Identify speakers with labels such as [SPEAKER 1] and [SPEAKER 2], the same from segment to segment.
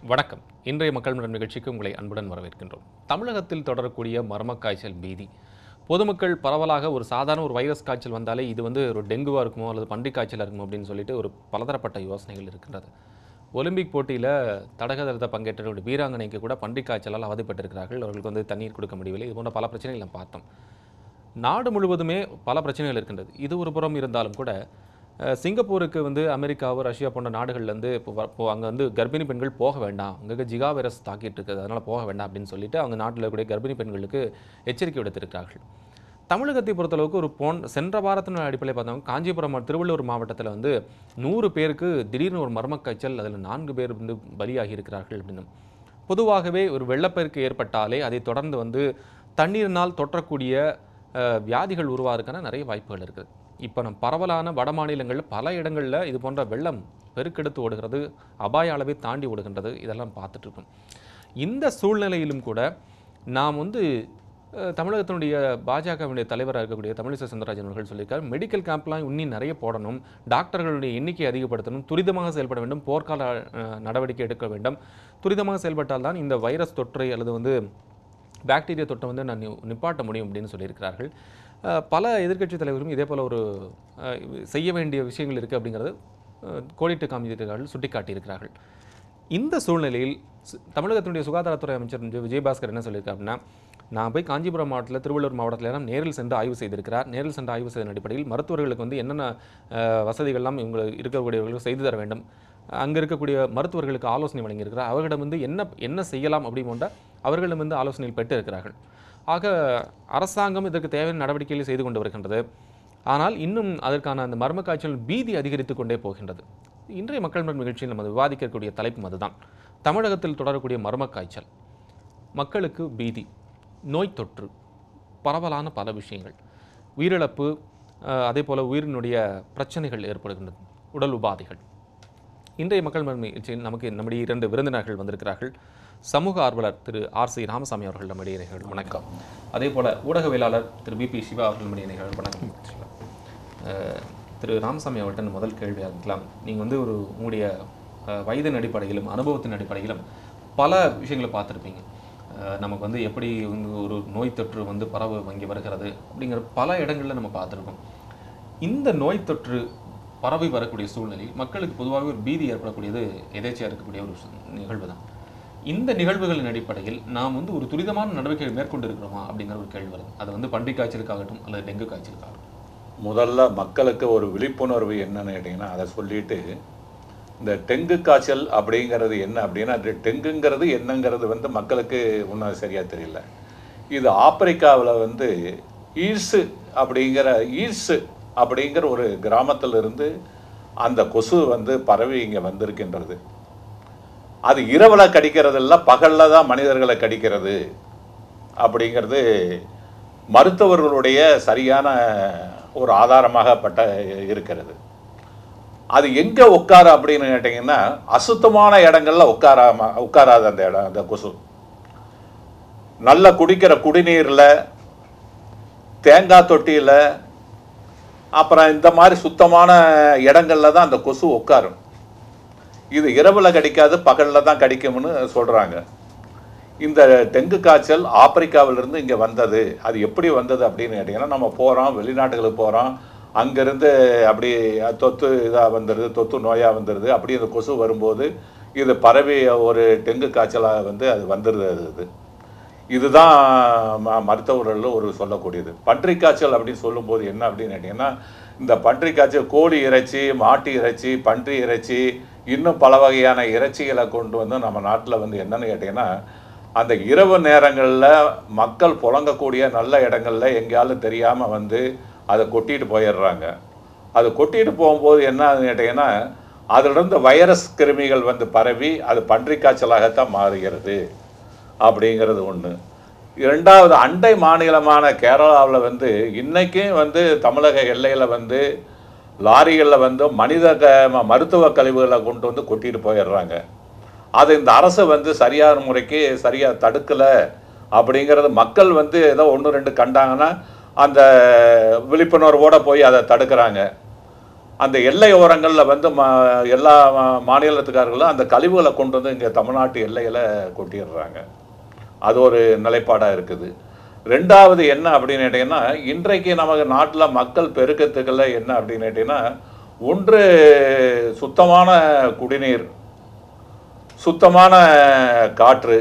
[SPEAKER 1] வணக்கம் இன்றைய மக்கள் மன்றம் நிகழ்ச்சிக்கு உங்களை அன்புடன் வரவேற்கின்றோம் தமிழகத்தில் தொடரக்கூடிய மர்ம காய்ச்சல் பீதி பொதுமக்கள் பரவலாக ஒரு சாதாரண ஒரு வைரஸ் காய்ச்சல் வந்தாலே இது வந்து ஒரு டெங்குவாக இருக்குமோ அல்லது பன்றி காய்ச்சலாக இருக்குமோ அப்படின்னு சொல்லிட்டு ஒரு பலதரப்பட்ட யோசனைகள் இருக்கின்றது ஒலிம்பிக் போட்டியில் தடகளத்தை பங்கேற்ற ஒரு வீராங்கனைக்கு கூட பன்றி காய்ச்சலால் அவதிப்பட்டிருக்கிறார்கள் அவர்களுக்கு வந்து தண்ணீர் கொடுக்க முடியவில்லை இது போன்ற பல பிரச்சனைகள் நாம் பார்த்தோம் நாடு முழுவதுமே பல பிரச்சனைகள் இருக்கின்றது இது ஒரு புறம் இருந்தாலும் கூட அஹ், சிங்கப்பூருக்கு வந்து அமெரிக்காவோ ரஷ்யா போன்ற நாடுகள்லேருந்து இப்போ வ- இப்போ அங்கே வந்து கர்ப்பிணி பெண்கள் போக வேண்டாம் அங்கே ஜிகா வைரஸ் தாக்கிட்டு இருக்குது அதனால் போக வேண்டாம் அப்படின்னு சொல்லிட்டு அவங்க நாட்டில் இருக்கக்கூடிய கர்ப்பிணி பெண்களுக்கு எச்சரிக்கை விடுத்திருக்கிறார்கள் தமிழகத்தை பொறுத்தளவுக்கு ஒரு போன் சென்ற வாரத்தின் அடிப்படையில் பார்த்தோம் காஞ்சிபுரம் மா- திருவள்ளூர் மாவட்டத்தில் வந்து நூறு பேருக்கு திடீர்னு ஒரு மர்ம காய்ச்சல் அதில் நான்கு பேர் வந்து பலியாகி இருக்கிறார்கள் அப்படின்னு பொதுவாகவே ஒரு வெள்ளப்பெருக்கு ஏற்பட்டாலே அதை தொடர்ந்து வந்து தண்ணீரினால் தொற்றக்கூடிய அஹ், வியாதிகள் உருவாகிறதுக்கான நிறைய வாய்ப்புகள் இருக்குது இப்போ நம்ம பரவலான வட மாநிலங்களில் பல இடங்களில் இது போன்ற வெள்ளம் பெருக்கெடுத்து ஓடுகிறது அபாய அளவை தாண்டி ஓடுகின்றது இதெல்லாம் பார்த்துட்டு இருக்கோம் இந்த சூழ்நிலையிலும் கூட நாம் வந்து அஹ், தமிழகத்தினுடைய பாஜகவினுடைய தலைவராக இருக்கக்கூடிய தமிழிசை சவுந்தரராஜன் அவர்கள் சொல்லியிருக்கார் மெடிக்கல் கேம்ப்லாம் இன்னும் நிறைய போடணும் டாக்டர்களுடைய எண்ணிக்கை அதிகப்படுத்தணும் துரிதமாக செயல்பட வேண்டும் போர்க்கால அஹ், நடவடிக்கை எடுக்க வேண்டும் துரிதமாக செயல்பட்டால் தான் இந்த வைரஸ் தொற்றை அல்லது வந்து பாக்டீரியா தொற்றை வந்து நான் நி- நிப்பாட்ட முடியும் அப்படின்னு சொல்லியிருக்கிறார்கள் அஹ், பல எதிர்க்கட்சி தலைவர்களும் இதே போல் ஒரு அஹ், செய்ய வேண்டிய விஷயங்கள் இருக்குது அப்படிங்கிறது அஹ், கோடிட்டு காமித்திருக்கிறார்கள் சுட்டிக்காட்டியிருக்கிறார்கள் இந்த சூழ்நிலையில் சு- தமிழகத்தினுடைய சுகாதாரத்துறை அமைச்சர் வந்து விஜயபாஸ்கர் என்ன சொல்லியிருக்காரு அப்படின்னா நான் போய் காஞ்சிபுரம் மாவட்டத்தில் திருவள்ளூர் மாவட்டத்தில் எல்லாம் நேரில் சென்று ஆய்வு செய்திருக்கிறார் நேரில் சென்று ஆய்வு செய்ததன் அடிப்படையில் மருத்துவர்களுக்கு வந்து என்னென்ன அஹ், வசதிகள்லாம் இவங்க இருக்கக்கூடியவர்களுக்கு செய்து தர வேண்டும் அங்கே இருக்கக்கூடிய மருத்துவர்களுக்கு ஆலோசனை வழங்கியிருக்கிறார் அவர்களிடம் வந்து என்ன என்ன செய்யலாம் அப்படி போன்ற அவர்களிடம் வந்து ஆலோசனைகள் பெற்று இருக்கிறார்கள் ஆக அரசாங்கம் இதற்கு தேவையான நடவடிக்கைகளை செய்து கொண்டு வருகின்றது ஆனால் இன்னும் அதற்கான அந்த மர்ம காய்ச்சல் பீதி அதிகரித்து கொண்டே போகின்றது இன்றைய மக்கள் மன்றம் நிகழ்ச்சியில் நம்ம விவாதிக்கக்கூடிய தலைப்பும் அதுதான் தமிழகத்தில் தொடரக்கூடிய மர்ம காய்ச்சல் மக்களுக்கு பீதி நோய் தொற்று பரவலான பல விஷயங்கள் உயிரிழப்பு அஹ், அதே போல் உயிரினுடைய பிரச்சனைகள் ஏற்படுகின்றது உடல் உபாதைகள் இன்றைய மக்கள் மன்றம் நிகழ்ச்சியில் நமக்கு நம்முடைய இரண்டு விருந்தினர்கள் வந்திருக்கிறார்கள் சமூக ஆர்வலர் திரு ஆர் சி ராமசாமி அவர்கள் நம்முடைய இணைகள் வணக்கம் அதே போல ஊடகவியலாளர் திரு பி பி சிவா அவர்கள் நம்முடைய இணைகள் வணக்கம் சிவா. அஹ், திரு ராமசாமி அவர்கிட்ட முதல் கேள்வி இருக்கலாம் நீங்கள் வந்து ஒரு உங்களுடைய அஹ், வயதின் அடிப்படையிலும் அனுபவத்தின் அடிப்படையிலும் பல விஷயங்களை பார்த்துருப்பீங்க அஹ், நமக்கு வந்து எப்படி வந்து ஒரு நோய் தொற்று வந்து பரவ இங்கே வருகிறது அப்படிங்கிற பல இடங்களில் நம்ம பார்த்துருக்கோம் இந்த நோய் தொற்று பரவி வரக்கூடிய சூழ்நிலையில் மக்களுக்கு பொதுவாகவே ஒரு பீதி ஏற்படக்கூடியது எதேச்சையாக இருக்கக்கூடிய ஒரு சு- நிகழ்வு தான் இந்த நிகழ்வுகளின் அடிப்படையில் நாம் வந்து ஒரு துரிதமான நடவடிக்கைகள் மேற்கொண்டு இருக்கிறோமா அப்படிங்கிற ஒரு கேள்வி வருது அது வந்து பன்றி காய்ச்சலுக்காகட்டும் அல்லது டெங்கு காய்ச்சலுக்காகட்டும்
[SPEAKER 2] முதல்ல மக்களுக்கு ஒரு விழிப்புணர்வு என்னன்னு கேட்டிங்கன்னா அதை சொல்லிட்டு இந்த டெங்கு காய்ச்சல் அப்படிங்கிறது என்ன அப்படின்னா அது டெங்குங்கிறது என்னங்கிறது வந்து மக்களுக்கு ஒன்றும் சரியாக தெரியல இது ஆப்பிரிக்காவில் வந்து ஈர்ஸு அப்படிங்கிற ஈர்ஸு அப்படிங்கிற ஒரு கிராமத்தில் இருந்து அந்த கொசு வந்து பரவி இங்கே வந்திருக்கின்றது அது இரவில் கடிக்கிறதில்ல பகலில் தான் மனிதர்களை கடிக்கிறது அப்படிங்கிறது மருத்துவர்களுடைய சரியான ஒரு ஆதாரமாகப்பட்ட இருக்கிறது அது எங்கே உட்கார அப்படின்னு கேட்டிங்கன்னா அசுத்தமான இடங்கள்ல உட்காராம உட்காராது அந்த இடம் அந்த கொசு நல்ல குடிக்கிற குடிநீரில் தேங்காய் தொட்டியில் அப்புறம் இந்த மாதிரி சுத்தமான இடங்கள்ல தான் அந்த கொசு உட்காரும் இது இரவில் கடிக்காது பகலில் தான் கடிக்கும்னு சொல்கிறாங்க இந்த டெங்கு காய்ச்சல் ஆப்பிரிக்காவிலிருந்து இங்கே வந்தது அது எப்படி வந்தது அப்படின்னு கேட்டிங்கன்னா நம்ம போகிறோம் வெளிநாட்டுகளுக்கு போகிறோம் அங்கேருந்து அப்படி தொத்து இதாக வந்துடுது தொத்து நோயாக வந்துடுது அப்படி இந்த கொசு வரும்போது இது பரவி ஒரு டெங்கு காய்ச்சலாக வந்து அது வந்துடுது அது இது இதுதான் ம- மருத்துவர்கள் ஒரு சொல்லக்கூடியது பன்றி காய்ச்சல் அப்படின்னு சொல்லும்போது என்ன அப்படின்னு கேட்டிங்கன்னா இந்த பன்றி காய்ச்சல் கோழி இறைச்சி மாட்டு இறைச்சி பன்றி இறைச்சி இன்னும் பல வகையான இறைச்சிகளை கொண்டு வந்து நம்ம நாட்டில் வந்து என்னன்னு கேட்டிங்கன்னா அந்த இரவு நேரங்களில் மக்கள் புழங்கக்கூடிய நல்ல இடங்கள்ல எங்கேயாவது தெரியாமல் வந்து அதை கொட்டிட்டு போயிடுறாங்க அது கொட்டிட்டு போகும்போது என்ன ஆகுதுன்னு கேட்டிங்கன்னா அதிலிருந்து வைரஸ் கிருமிகள் வந்து பரவி அது பன்றி காய்ச்சலாகத்தான் மாறுகிறது அப்படிங்கிறது ஒன்று இரண்டாவது அண்டை மாநிலமான கேரளாவில் வந்து இன்னைக்கும் வந்து தமிழக எல்லையில் வந்து லாரிகளில் வந்து மனித க ம- மருத்துவ கழிவுகளை கொண்டு வந்து கொட்டிட்டு போயிடுறாங்க அது இந்த அரசு வந்து சரியான முறைக்கு சரியாக தடுக்கலை அப்படிங்கிறது மக்கள் வந்து ஏதோ ஒன்று ரெண்டு கண்டாங்கன்னா அந்த விழிப்புணர்வோடு போய் அதை தடுக்கிறாங்க அந்த எல்லை ஓரங்களில் வந்து ம எல்லா மா- மாநிலத்துக்காரர்களும் அந்த கழிவுகளை கொண்டு வந்து இங்கே தமிழ்நாட்டு எல்லையில் கொட்டிடுறாங்க அது ஒரு நிலைப்பாடாக இருக்குது ரெண்டாவது என்ன அப்படின்னு கேட்டிங்கன்னா இன்றைக்கு நமக்கு நாட்டில் மக்கள் பெருக்கத்துக்குள்ள என்ன அப்படின்னு கேட்டிங்கன்னா ஒன்று சுத்தமான குடிநீர் சுத்தமான காற்று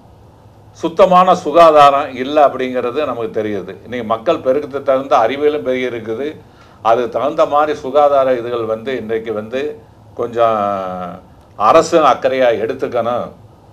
[SPEAKER 2] சுத்தமான சுகாதாரம் இல்லை அப்படிங்கிறது நமக்கு தெரியுது இன்னைக்கு மக்கள் பெருக்கத்துக்கு தகுந்த அறிவியலும் பெருகி இருக்குது அது தகுந்த மாதிரி சுகாதார இதுகள் வந்து இன்றைக்கு வந்து கொஞ்சம் அரசு அக்கறையாக எடுத்துக்கணும்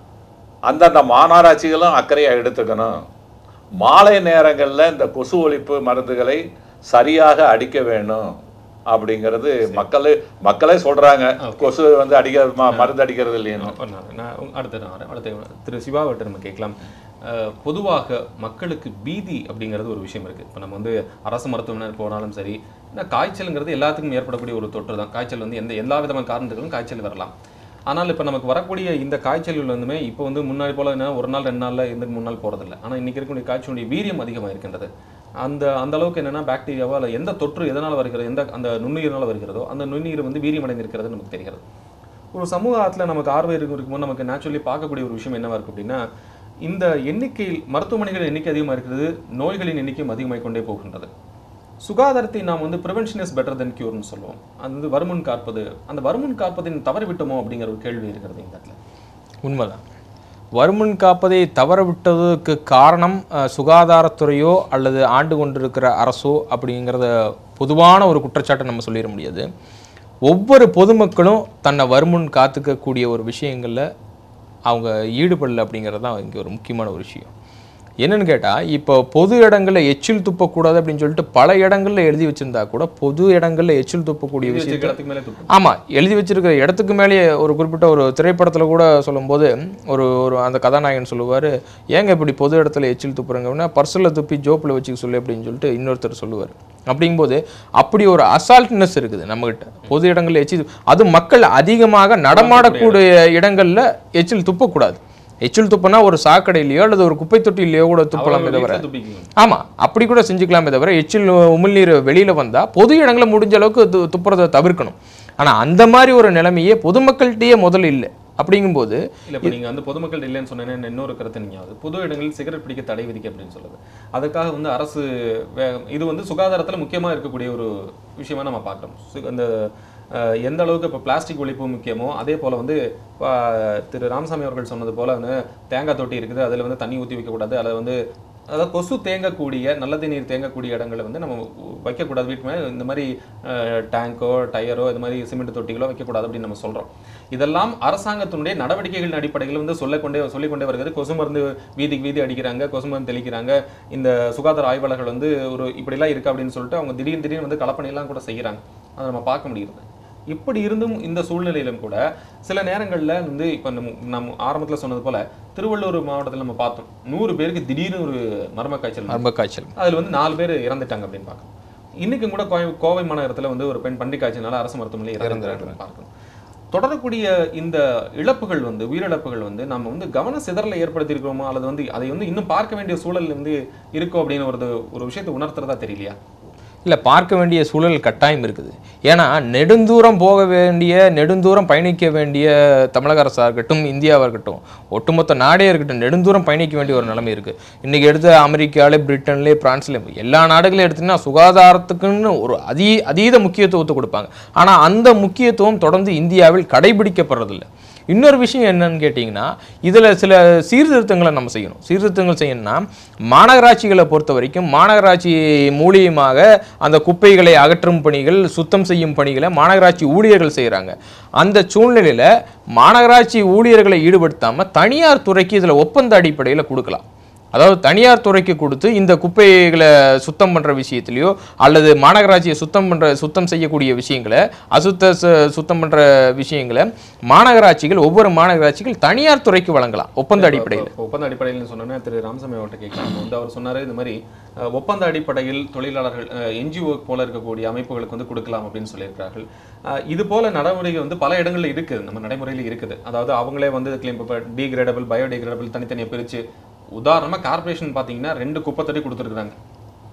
[SPEAKER 2] அந்தந்த மாநகராட்சிகளும் அக்கறையாக எடுத்துக்கணும் மாலை நேரங்களில் இந்த கொசு ஒழிப்பு மருந்துகளை சரியாக அடிக்க வேணும் அப்படிங்கிறது மக்களே மக்களே சொல்றாங்க கொசு வந்து அடிக்க ம- மருந்து அடிக்கிறது இல்லைன்னு
[SPEAKER 1] ஒரு நாள். நான் உங்க- அடுத்து நான் வரேன். அடுத்து திரு சிவாவிட்ட நம்ம கேட்கலாம் அஹ், பொதுவாக மக்களுக்கு பீதி அப்படிங்கிறது ஒரு விஷயம் இருக்கு இப்போ நம்ம வந்து அரசு மருத்துவமனை போனாலும் சரி ஏன்னா காய்ச்சலுங்கிறது எல்லாத்துக்கும் ஏற்படக்கூடிய ஒரு தொற்று தான் காய்ச்சல் வந்து எந்த எல்லா விதமான காரணத்துக்கும் காய்ச்சல் வரலாம் ஆனால் இப்போ நமக்கு வரக்கூடிய இந்த காய்ச்சல்கள் வந்துமே இப்போ வந்து முன்னாடி போல என்ன ஒரு நாள் ரெண்டு நாள்ல இருந்து மூணு நாள் போறதில்ல ஆனால் இன்னைக்கு இருக்கக்கூடிய காய்ச்சலுடைய வீரியம் அதிகமாக இருக்கின்றது அந்த அந்த அளவுக்கு என்னன்னா பாக்டீரியாவோ அல்ல எந்த தொற்று எதனால் வருகிறது எந்த அந்த நுண்ணுயிரினால் வருகிறதோ அந்த நுண்ணுயிர் வந்து வீரியம் அடைந்திருக்கிறது நமக்கு தெரிகிறது ஒரு சமூகத்தில் நமக்கு ஆர்வம் இருக்கும் இருக்கும்போது நமக்கு நேச்சுரலி பார்க்கக்கூடிய ஒரு விஷயம் என்னவா இருக்கு அப்படின்னா இந்த எண்ணிக்கையில் மருத்துவமனைகள் எண்ணிக்கை அதிகமாக இருக்கிறது நோய்களின் எண்ணிக்கையும் அதிகமாகிக் கொண்டே போகின்றது சுகாதாரத்தை நாம் வந்து ப்ரிவென்ஷன் இஸ் பெட்டர் தென் கியூர்னு சொல்லுவோம் அது வந்து வருமுன் காப்பது அந்த வருமுன் காப்பதின் தவறி விட்டோமோ அப்படிங்கிற ஒரு கேள்வி இருக்கிறது இந்த இடத்துல
[SPEAKER 3] உண்மைதான் வருமுன் காப்பதை தவற விட்டதுக்கு காரணம் அஹ், சுகாதாரத்துறையோ அல்லது ஆண்டு கொண்டிருக்கிற அரசோ அப்படிங்கிறத பொதுவான ஒரு குற்றச்சாட்டை நம்ம சொல்லிட முடியாது ஒவ்வொரு பொதுமக்களும் தன்னை வருமுன் காத்துக்கக்கூடிய ஒரு விஷயங்களில் அவங்க ஈடுபடல அப்படிங்கிறது தான் இங்கே ஒரு முக்கியமான ஒரு விஷயம் என்னன்னு கேட்டால் இப்போ பொது இடங்களில் எச்சில் துப்பக்கூடாது அப்படின்னு சொல்லிட்டு பல இடங்களில் எழுதி வச்சிருந்தா கூட பொது இடங்களில் எச்சில் துப்பக்கூடிய
[SPEAKER 1] இது
[SPEAKER 3] விஷயம்
[SPEAKER 1] வச்சிருக்க இடத்துக்கு மேலே துப்பு
[SPEAKER 3] ஆமாம் எழுதி வச்சிருக்கிற இடத்துக்கு மேலேயே ஒரு குறிப்பிட்ட ஒரு திரைப்படத்தில் கூட சொல்லும்போது ஒரு ஒரு அந்த கதாநாயகன் சொல்லுவார் ஏங்க இப்படி பொது இடத்துல எச்சில் துப்புறங்க அப்படின்னா பர்ஸில் துப்பி ஜோப்பில் வச்சுக்க சொல்லு அப்படின்னு சொல்லிட்டு இன்னொருத்தர் சொல்லுவார் அப்படிங்கும்போது அப்படி ஒரு அசால்ட்னஸ் இருக்குது நம்மகிட்ட பொது இடங்களில் எச்சில் து- அது மக்கள் அதிகமாக நடமாடக்கூடிய இடங்களில் எச்சில் துப்பக்கூடாது எச்சில் துப்புனா ஒரு சாக்கடையிலையோ அல்லது ஒரு குப்பை தொட்டிலையோ கூட துப்பலாமே
[SPEAKER 1] அவங்க
[SPEAKER 3] தவிர
[SPEAKER 1] வீட்டுல துப்பிக்கலாம்
[SPEAKER 3] ஆமா அப்படி கூட செஞ்சுக்கலாமே தவிர எச்சில் உமிழ்நீர் வெளியில வந்தா பொது இடங்களை முடிஞ்ச அளவுக்கு து துப்புறதை தவிர்க்கணும் ஆனா அந்த மாதிரி ஒரு நிலைமையே பொதுமக்கள்கிட்டயே முதல்ல இல்லை அப்படிங்கும்போது
[SPEAKER 1] இல்ல இப்போ நீங்க வந்து பொதுமக்கள் இல்லைன்னு சொன்னேன்னு இன்னொரு கருத்து நீங்க அது பொது இடங்களில் சிகரெட் பிடிக்க தடை விதிக்க அப்படின்னு சொல்லுது அதுக்காக வந்து அரசு வே- இது வந்து சுகாதாரத்துல முக்கியமா இருக்கக்கூடிய ஒரு விஷயமா நம்ம பார்க்குறோம் சு- அந்த அஹ், எந்த அளவுக்கு இப்போ பிளாஸ்டிக் ஒழிப்பு முக்கியமோ அதே போல வந்து அஹ், திரு ராமசாமி அவர்கள் சொன்னது போல வந்து தேங்காய் தொட்டி இருக்குது அதுல வந்து தண்ணி ஊற்றி வைக்கக்கூடாது அதில் வந்து அதாவது கொசு தேங்கக்கூடிய நல்ல நீர் தேங்கக்கூடிய இடங்களை வந்து நம்ம வைக்கக்கூடாது வீட்டு மேலே இந்த மாதிரி டேங்கோ டயரோ இது மாதிரி சிமெண்ட் தொட்டிகளோ வைக்கக்கூடாது அப்படின்னு நம்ம சொல்றோம் இதெல்லாம் அரசாங்கத்தினுடைய நடவடிக்கைகளின் அடிப்படையில் வந்து சொல்லிக்கொண்டே சொல்லிக்கொண்டே வருகிறது கொசு மருந்து வீதிக்கு வீதி அடிக்கிறாங்க கொசு மருந்து தெளிக்கிறாங்க இந்த சுகாதார ஆய்வாளர்கள் வந்து ஒரு இப்படிலாம் இருக்கு அப்படின்னு சொல்லிட்டு அவங்க திடீர்னு திடீர்னு வந்து கலப்பணியெல்லாம் கூட செய்கிறாங்க அதை நம்ம பார்க்க முடியுது இப்படி இருந்தும் இந்த சூழ்நிலையிலும் கூட சில நேரங்கள்ல வந்து இப்போ நம்ம நம்ம ஆரம்பத்துல சொன்னது போல திருவள்ளூர் மாவட்டத்தில் நம்ம பார்த்தோம் நூறு பேருக்கு திடீர்னு ஒரு மர்ம காய்ச்சல் வந்து
[SPEAKER 3] மர்ம காய்ச்சல்
[SPEAKER 1] அதுல வந்து நாலு பேர் இறந்துட்டாங்க அப்படின்னு பார்க்கணும் இன்னைக்கும் கூட கோவை கோவை மாநகரத்துல வந்து ஒரு பெண் பன்றி காய்ச்சல்னால அரசு மருத்துவமனையில் இறந்துறாங்க பார்க்கணும் தொடரக்கூடிய இந்த இழப்புகள் வந்து உயிரிழப்புகள் வந்து நம்ம வந்து கவன சிதறலை ஏற்படுத்தியிருக்கிறோமா அல்லது வந்து அதை வந்து இன்னும் பார்க்க வேண்டிய சூழல் வந்து இருக்கோ அப்படின்னு ஒரு ஒரு விஷயத்தை உணர்த்துறதா தெரியலையா
[SPEAKER 3] இல்லை பார்க்க வேண்டிய சூழல் கட்டாயம் இருக்குது ஏன்னா நெடுந்தூரம் போக வேண்டிய நெடுந்தூரம் பயணிக்க வேண்டிய தமிழக அரசாக இருக்கட்டும் இந்தியாவாக இருக்கட்டும் ஒட்டுமொத்த நாடே இருக்கட்டும் நெடுந்தூரம் பயணிக்க வேண்டிய ஒரு நிலைமை இருக்குது இன்றைக்கி எடுத்து அமெரிக்காலே பிரிட்டன்லே பிரான்ஸ்லே எல்லா நாடுகளையும் எடுத்தீங்கன்னா சுகாதாரத்துக்குன்னு ஒரு அதி அதீத முக்கியத்துவத்தை கொடுப்பாங்க ஆனால் அந்த முக்கியத்துவம் தொடர்ந்து இந்தியாவில் கடைபிடிக்கப்படுறதில்லை இன்னொரு விஷயம் என்னன்னு கேட்டிங்கன்னா இதில் சில சீர்திருத்தங்களை நம்ம செய்யணும் சீர்திருத்தங்கள் செய்யணும்னா மாநகராட்சிகளை பொறுத்த வரைக்கும் மாநகராட்சி மூலியமாக அந்த குப்பைகளை அகற்றும் பணிகள் சுத்தம் செய்யும் பணிகளை மாநகராட்சி ஊழியர்கள் செய்கிறாங்க அந்த சூழ்நிலையில் மாநகராட்சி ஊழியர்களை ஈடுபடுத்தாமல் தனியார் துறைக்கு இதில் ஒப்பந்த அடிப்படையில் கொடுக்கலாம் அதாவது தனியார் துறைக்கு கொடுத்து இந்த குப்பைகளை சுத்தம் பண்ணுற விஷயத்துலையோ அல்லது மாநகராட்சியை சுத்தம் பண்ணுற சுத்தம் செய்யக்கூடிய விஷயங்களை அசுத்த சு- சுத்தம் பண்ணுற விஷயங்களை மாநகராட்சிகள் ஒவ்வொரு மாநகராட்சிகள் தனியார் துறைக்கு வழங்கலாம் ஒப்பந்த அடிப்படையில்
[SPEAKER 1] இப்ப ஒப்பந்த அடிப்படையில் சொன்னோன்னா திரு ராமசாமி அவர்கிட்ட கேட்கலாம் வந்து அவர் சொன்னாரு இந்த மாதிரி அஹ், ஒப்பந்த அடிப்படையில் தொழிலாளர்கள் என்ஜிஓ போல இருக்கக்கூடிய அமைப்புகளுக்கு வந்து கொடுக்கலாம் அப்படின்னு சொல்லியிருக்கிறார்கள் அஹ், இது போல நடைமுறைகள் வந்து பல இடங்கள்ல இருக்குது நம்ம நடைமுறையில் இருக்குது அதாவது அவங்களே வந்து கிளைம் இப்போ டீகிரேடபிள் பயோடிகிரேடபிள் தனித்தனியாக பிரிச்சு உதாரணமா கார்ப்பரேஷன் பார்த்தீங்கன்னா ரெண்டு குப்பை தொட்டி கொடுத்துருக்குறாங்க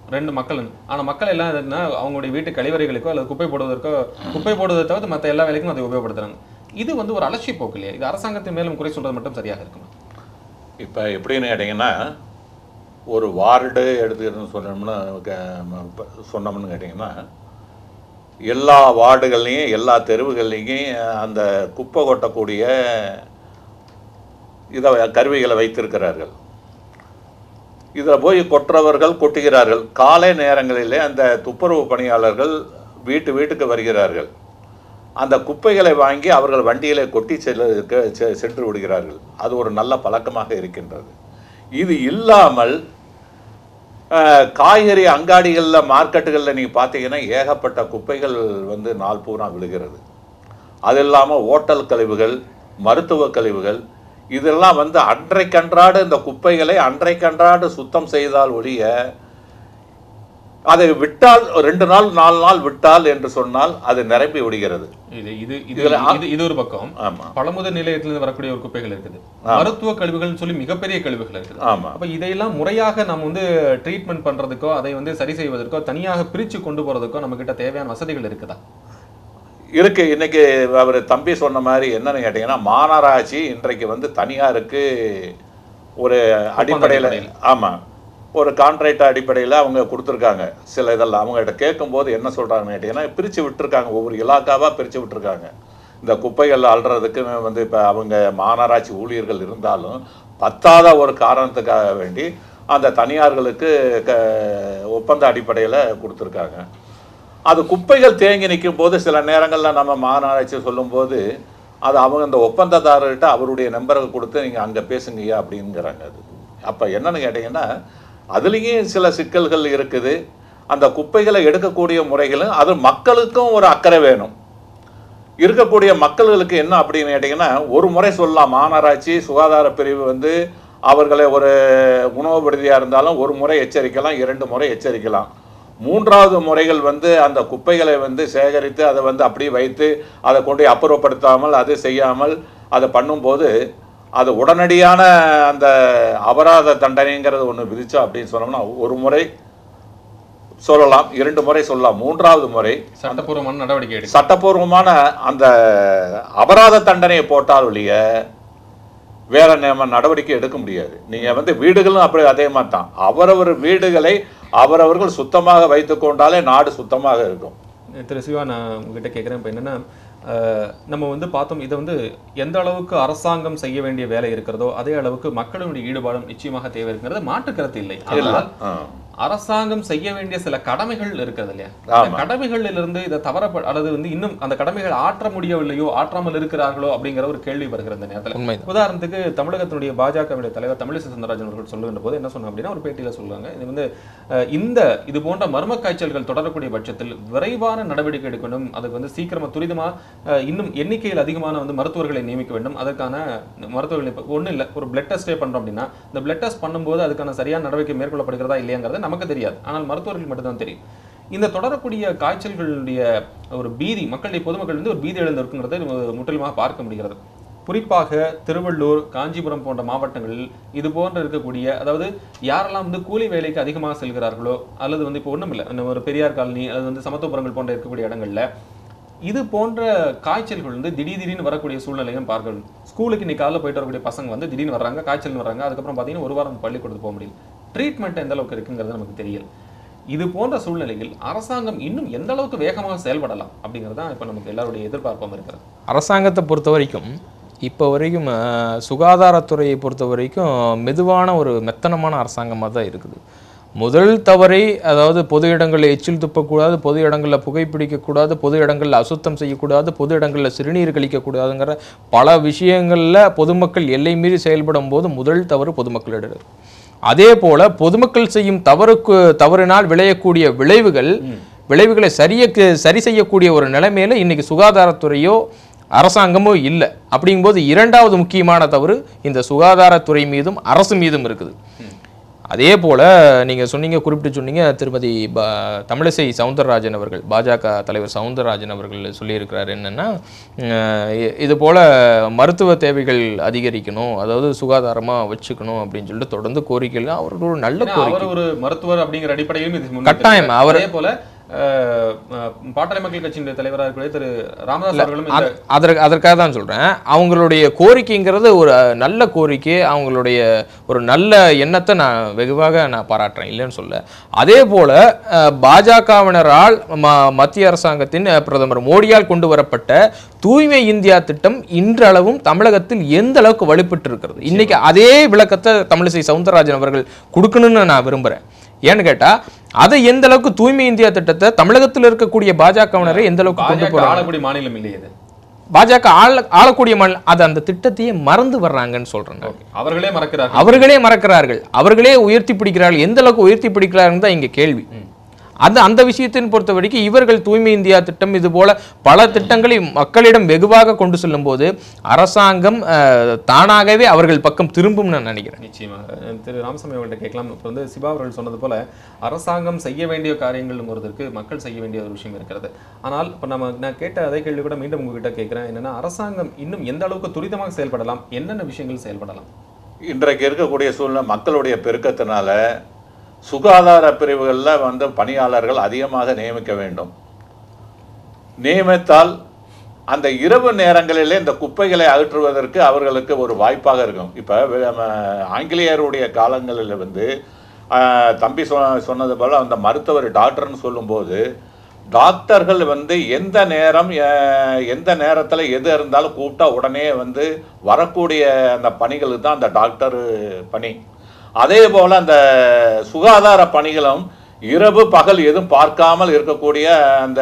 [SPEAKER 1] ரெண்டு மக்கள் ஆனா மக்கள் எல்லாம் எதுக்குன்னா அவங்களுடைய வீட்டு கழிவறைகளுக்கோ அல்லது குப்பை போடுவதற்கோ குப்பை போடுவதை தவிர்த்து மற்ற எல்லா வேலைக்கும் அதை உபயோகப்படுத்துறாங்க இது வந்து ஒரு அலட்சிய போக்கு இல்லையா இது அரசாங்கத்தின் மேலும் குறை சொல்றது மட்டும் சரியாக இருக்குமா
[SPEAKER 2] இப்போ எப்படின்னு கேட்டிங்கன்னா ஒரு வார்டு எடுத்துக்கிட்டு சொன்னோம்னா க- ம- ப- சொன்னோம்னு கேட்டிங்கன்னா எல்லா வார்டுகள்லையும் எல்லா தெருவுகள்லையும் அந்த குப்பை கொட்டக்கூடிய இதை கருவிகளை வைத்திருக்கிறார்கள் இதில் போய் கொற்றவர்கள் கொட்டுகிறார்கள் காலை நேரங்களிலே அந்த துப்புரவு பணியாளர்கள் வீட்டு வீட்டுக்கு வருகிறார்கள் அந்த குப்பைகளை வாங்கி அவர்கள் வண்டியிலே கொட்டி செல்ல செ- சென்று விடுகிறார்கள் அது ஒரு நல்ல பழக்கமாக இருக்கின்றது இது இல்லாமல் அஹ், காய்கறி அங்காடிகளில் மார்க்கெட்டுகளில் நீங்கள் பார்த்தீங்கன்னா ஏகப்பட்ட குப்பைகள் வந்து நாள் பூரா விழுகிறது அது இல்லாமல் ஓட்டல் கழிவுகள் மருத்துவ கழிவுகள் இதெல்லாம் வந்து அன்றைக்கன்றாடு இந்த குப்பைகளை அன்றைக்கன்றாடு சுத்தம் செய்தால் ஒழிய அதை விட்டால் ரெண்டு நாள் நாலு நாள் விட்டால் என்று சொன்னால் அது நிரம்பி விடுகிறது
[SPEAKER 1] இது இது இது
[SPEAKER 2] இதுல ஆ-
[SPEAKER 1] இது இது ஒரு பக்கம்
[SPEAKER 2] ஆமாம்
[SPEAKER 1] பழமுதல் நிலையத்திலிருந்து வரக்கூடிய ஒரு குப்பைகள் இருக்குது மருத்துவ கழிவுகள்னு சொல்லி மிகப்பெரிய கழிவுகள் இருக்குது
[SPEAKER 2] ஆமாம்
[SPEAKER 1] அப்ப இதையெல்லாம் முறையாக நம்ம வந்து ட்ரீட்மெண்ட் பண்றதுக்கோ அதை வந்து சரி செய்வதற்கோ தனியாக பிரிச்சு கொண்டு போறதுக்கோ நம்ம கிட்ட தேவையான வசதிகள் இருக்குதா
[SPEAKER 2] இருக்கு இன்னைக்கு அவர் தம்பி சொன்ன மாதிரி என்னன்னு கேட்டிங்கன்னா மாநகராட்சி இன்றைக்கு வந்து தனியாருக்கு ஒரு அடிப்படையில்
[SPEAKER 1] அடிப்படையில்.
[SPEAKER 2] ஆமாம் ஒரு கான்ட்ராக்ட் அடிப்படையில் அவங்க கொடுத்துருக்காங்க சில இதெல்லாம் அவங்ககிட்ட கேட்கும்போது என்ன சொல்கிறாங்கன்னு கேட்டிங்கன்னா பிரித்து விட்டுருக்காங்க ஒவ்வொரு இலாக்காவாக பிரித்து விட்டுருக்காங்க இந்த குப்பைகள் அள்ளுறதுக்கு வந்து இப்போ அவங்க மாநகராட்சி ஊழியர்கள் இருந்தாலும் பத்தாத ஒரு காரணத்துக்காக வேண்டி அந்த தனியார்களுக்கு க ஒப்பந்த அடிப்படையில் கொடுத்துருக்காங்க அது குப்பைகள் தேங்கி நிற்கும் போது சில நேரங்களில் நம்ம மாநகராட்சி சொல்லும்போது அது அவங்க அந்த ஒப்பந்ததாரர்கிட்ட அவருடைய நம்பரை கொடுத்து நீங்கள் அங்கே பேசுங்கய்யா அப்படிங்கிறாங்க அது அப்போ என்னன்னு கேட்டிங்கன்னா அதுலேயும் சில சிக்கல்கள் இருக்குது அந்த குப்பைகளை எடுக்கக்கூடிய முறைகளும் அது மக்களுக்கும் ஒரு அக்கறை வேணும் இருக்கக்கூடிய மக்களுக்கு என்ன அப்படின்னு கேட்டிங்கன்னா ஒரு முறை சொல்லலாம் மாநகராட்சி சுகாதார பிரிவு வந்து அவர்களை ஒரு உணவு விடுதியாக இருந்தாலும் ஒரு முறை எச்சரிக்கலாம் இரண்டு முறை எச்சரிக்கலாம் மூன்றாவது முறைகள் வந்து அந்த குப்பைகளை வந்து சேகரித்து அதை வந்து அப்படியே வைத்து அதை கொண்டு போய் அப்புறப்படுத்தாமல் அது செய்யாமல் அதை பண்ணும்போது அது உடனடியான அந்த அபராத தண்டனைங்கிறது ஒன்று விதிச்சோம் அப்படின்னு சொன்னோம்னா ஒரு முறை சொல்லலாம் இரண்டு முறை சொல்லலாம் மூன்றாவது முறை
[SPEAKER 1] சட்டப்பூர்வமான நடவடிக்கை எடுக்கும்
[SPEAKER 2] சட்டப்பூர்வமான அந்த அபராத தண்டனையை போட்டால் ஒழிய வேற நம்ம நடவடிக்கை எடுக்க முடியாது நீங்க வந்து வீடுகளும் அப்படி அதே மாதிரி தான் அவரவர் வீடுகளை அவரவர்கள் சுத்தமாக வைத்துக் கொண்டாலே நாடு சுத்தமாக இருக்கும்
[SPEAKER 1] திரு சிவா நான் உங்ககிட்ட கேட்குறேன் இப்போ என்னன்னா அஹ், நம்ம வந்து பார்த்தோம் இதை வந்து எந்த அளவுக்கு அரசாங்கம் செய்ய வேண்டிய வேலை இருக்கிறதோ அதே அளவுக்கு மக்களுடைய ஈடுபாடும் நிச்சயமாக தேவை இருக்கிறது மாற்று கருத்து இல்லை ஆனால்
[SPEAKER 2] ஆ.
[SPEAKER 1] அரசாங்கம் செய்ய வேண்டிய சில கடமைகள் இருக்கிறது இல்லையா அந்த
[SPEAKER 2] ஆமா.
[SPEAKER 1] கடமைகள்ல இருந்து இதை தவற அல்லது வந்து இன்னும் அந்த கடமைகள் ஆற்ற முடியவில்லையோ ஆற்றாமல் இருக்கிறார்களோ அப்படிங்கிற ஒரு கேள்வி வருகிற இந்த நேரத்துல
[SPEAKER 3] உண்மைதான்
[SPEAKER 1] உதாரணத்துக்கு தமிழகத்தினுடைய பாஜகவுடைய தலைவர் தமிழிசை சவுந்தரராஜன் அவர்கள் சொல்லுகின்ற போது என்ன சொன்னாங்க அப்படின்னா ஒரு பேட்டியில சொல்லுவாங்க இது வந்து அஹ், இந்த இது போன்ற மர்ம காய்ச்சல்கள் தொடரக்கூடிய பட்சத்தில் விரைவான நடவடிக்கை எடுக்கணும் அதுக்கு வந்து சீக்கிரமா துரிதமா அஹ், இன்னும் எண்ணிக்கையில் அதிகமான வந்து மருத்துவர்களை நியமிக்க வேண்டும் அதற்கான மருத்துவர்கள் இப்போ ஒன்றும் இல்லை ஒரு பிளட் டெஸ்டே பண்றோம் அப்படின்னா இந்த பிளட் டெஸ்ட் பண்ணும்போது அதுக்கான சரியான நடவடிக்கை மேற்கொள்ளப்படுகிறதா இல்லையாங்கிறது நமக்கு தெரியாது ஆனால் மருத்துவர்களுக்கு மட்டும்தான் தெரியும் இந்த தொடரக்கூடிய காய்ச்சல்களுடைய ஒரு பீதி மக்களுடைய பொதுமக்கள் வந்து ஒரு பீதி எழுந்திருக்குங்கிறத நம்ம முற்றிலுமாக பார்க்க முடிகிறது குறிப்பாக திருவள்ளூர் காஞ்சிபுரம் போன்ற மாவட்டங்களில் இது போன்ற இருக்கக்கூடிய அதாவது யாரெல்லாம் வந்து கூலி வேலைக்கு அதிகமாக செல்கிறார்களோ அல்லது வந்து இப்போ ஒன்றும் இல்லை ஒரு பெரியார் காலனி அல்லது வந்து சமத்துவபுரங்கள் போன்ற இருக்கக்கூடிய இடங்கள்ல இது போன்ற காய்ச்சல்கள் வந்து திடீர் திடீர்னு வரக்கூடிய சூழ்நிலையும் பார்க்கணும் ஸ்கூலுக்கு இன்னைக்கு காலையில் போயிட்டு வரக்கூடிய பசங்க வந்து திடீர்னு வர்றாங்க காய்ச்சல் வர்றாங்க அதுக்கப்புறம் பார்த்தீங்கன்னா ஒரு வாரம் பள்ளிக்கூடத்துக்கு போக முடியல ட்ரீட்மெண்ட் எந்த அளவுக்கு இருக்குங்கிறது நமக்கு தெரியல இது போன்ற சூழ்நிலையில் அரசாங்கம் இன்னும் எந்த அளவுக்கு வேகமாக செயல்படலாம் அப்படிங்கிறது தான் இப்போ நமக்கு எல்லாருடைய எதிர்பார்ப்பும் இருக்கிறது
[SPEAKER 3] அரசாங்கத்தை பொறுத்த வரைக்கும் இப்போ வரைக்கும் அஹ், சுகாதாரத்துறையை பொறுத்த வரைக்கும் மெதுவான ஒரு மெத்தனமான அரசாங்கமாக தான் இருக்குது முதல் தவறை அதாவது பொது இடங்களில் எச்சில் துப்பக்கூடாது பொது இடங்களில் புகைப்பிடிக்கக்கூடாது பொது இடங்களில் அசுத்தம் செய்யக்கூடாது பொது இடங்களில் சிறுநீர் கழிக்கக்கூடாதுங்கிற பல விஷயங்களில் பொதுமக்கள் எல்லை மீறி செயல்படும் போது முதல் தவறு பொதுமக்களிடம் அதே போல பொதுமக்கள் செய்யும் தவறுக்கு தவறினால் விளையக்கூடிய விளைவுகள் விளைவுகளை சரிய சரி செய்யக்கூடிய ஒரு நிலைமையில இன்னைக்கு சுகாதாரத்துறையோ அரசாங்கமோ இல்லை அப்படிங்கும்போது இரண்டாவது முக்கியமான தவறு இந்த சுகாதாரத்துறை மீதும் அரசு மீதும் இருக்குது அதே போல நீங்க சொன்னீங்க குறிப்பிட்டு சொன்னீங்க திருமதி ப- தமிழிசை சவுந்தரராஜன் அவர்கள் பாஜக தலைவர் சவுந்தரராஜன் அவர்கள் சொல்லியிருக்கிறார் என்னன்னா அஹ் இ- இது போல மருத்துவ தேவைகள் அதிகரிக்கணும் அதாவது சுகாதாரமா வச்சுக்கணும் அப்படின்னு சொல்லிட்டு தொடர்ந்து கோரிக்கைகள் அவர்கள் ஒரு நல்ல
[SPEAKER 1] ஏன்னா
[SPEAKER 3] கோரிக்கை
[SPEAKER 1] அவர் ஒரு மருத்துவர் அப்படிங்கிற அடிப்படையிலும் இது முன்வைத்திருக்கிறார்.
[SPEAKER 3] கட்டாயம், அவர்-
[SPEAKER 1] அதே போல அஹ், அஹ், பாட்டாளி மக்கள் கட்சியினுடைய தலைவராக இருக்கக்கூடிய திரு ராமதாஸ் அவர்களும் இந்த
[SPEAKER 3] அத- அதற்கு அதற்காக தான் சொல்றேன் அவங்களுடைய கோரிக்கைங்கிறது ஒரு அஹ், நல்ல கோரிக்கை அவங்களுடைய ஒரு நல்ல எண்ணத்தை நான் வெகுவாக நான் பாராட்டுறேன் இல்லைன்னு சொல்ல அதே போல அஹ், பாஜகவினரால் ம- மத்திய அரசாங்கத்தின் அஹ், பிரதமர் மோடியால் கொண்டு வரப்பட்ட தூய்மை இந்தியா திட்டம் இன்றளவும் தமிழகத்தில் எந்த அளவுக்கு வலுப்பெற்று இருக்கிறது இன்னைக்கு அதே விளக்கத்தை தமிழிசை சவுந்தரராஜன் அவர்கள் கொடுக்கணும்னு நான் விரும்புறேன் ஏன்னு கேட்டா அதை எந்த அளவுக்கு தூய்மை இந்தியா திட்டத்தை தமிழகத்தில் இருக்கக்கூடிய பாஜகவினரை எந்த அளவுக்கு கொண்டு
[SPEAKER 1] பாஜக
[SPEAKER 3] போறாங்க
[SPEAKER 1] ஆளக்கூடிய மாநிலம் இல்லையே இது
[SPEAKER 3] பாஜக ஆள ஆளக்கூடிய மாநிலம் அது அந்த திட்டத்தையே மறந்து வர்றாங்கன்னு சொல்றேன் நான்.
[SPEAKER 1] ஓகே அவர்களே மறக்கிறார்
[SPEAKER 3] அவர்களே மறக்கிறார்கள் அவர்களே உயர்த்தி பிடிக்கிறார்கள் எந்த அளவுக்கு உயர்த்தி பிடிக்கிறார்கள் தான் இங்க கேள்வி அந்த அந்த விஷயத்தின் பொறுத்த வரைக்கும் இவர்கள் தூய்மை இந்தியா திட்டம் இது போல பல திட்டங்களை மக்களிடம் வெகுவாக கொண்டு செல்லும் போது அரசாங்கம் அஹ், தானாகவே அவர்கள் பக்கம் திரும்பும் நான் நினைக்கிறேன்
[SPEAKER 1] நிச்சயமா அஹ் திரு ராமசாமி அவர்கள்ட்ட கேட்கலாம் இப்போ வந்து சிவா அவர்கள் சொன்னது போல அரசாங்கம் செய்ய வேண்டிய காரியங்கள்ங்கிறதுக்கு மக்கள் செய்ய வேண்டிய ஒரு விஷயம் இருக்கிறது ஆனால் இப்போ நம்ம நான் கேட்ட அதே கேள்வி கூட மீண்டும் உங்ககிட்ட கேட்குறேன் என்னன்னா அரசாங்கம் இன்னும் எந்த அளவுக்கு துரிதமாக செயல்படலாம் என்னென்ன விஷயங்கள் செயல்படலாம்
[SPEAKER 2] இன்றைக்கு இருக்கக்கூடிய சூழ்நிலை மக்களுடைய பெருக்கத்தினால சுகாதார பிரிவுகளில் வந்து பணியாளர்கள் அதிகமாக நியமிக்க வேண்டும் நியமித்தால் அந்த இரவு நேரங்களிலே இந்த குப்பைகளை அகற்றுவதற்கு அவர்களுக்கு ஒரு வாய்ப்பாக இருக்கும் இப்போ ஆங்கிலேயருடைய காலங்களில் வந்து ஆஹ், தம்பி சொ சொன்னது போல் அந்த மருத்துவர் டாக்டர்னு சொல்லும்போது டாக்டர்கள் வந்து எந்த நேரம் அஹ், எந்த நேரத்தில் எது இருந்தாலும் கூப்பிட்டா உடனே வந்து வரக்கூடிய அந்த பணிகளுக்கு தான் அந்த டாக்டர் பணி அதே போல் அந்த சுகாதார பணிகளும் இரவு பகல் எதுவும் பார்க்காமல் இருக்கக்கூடிய அந்த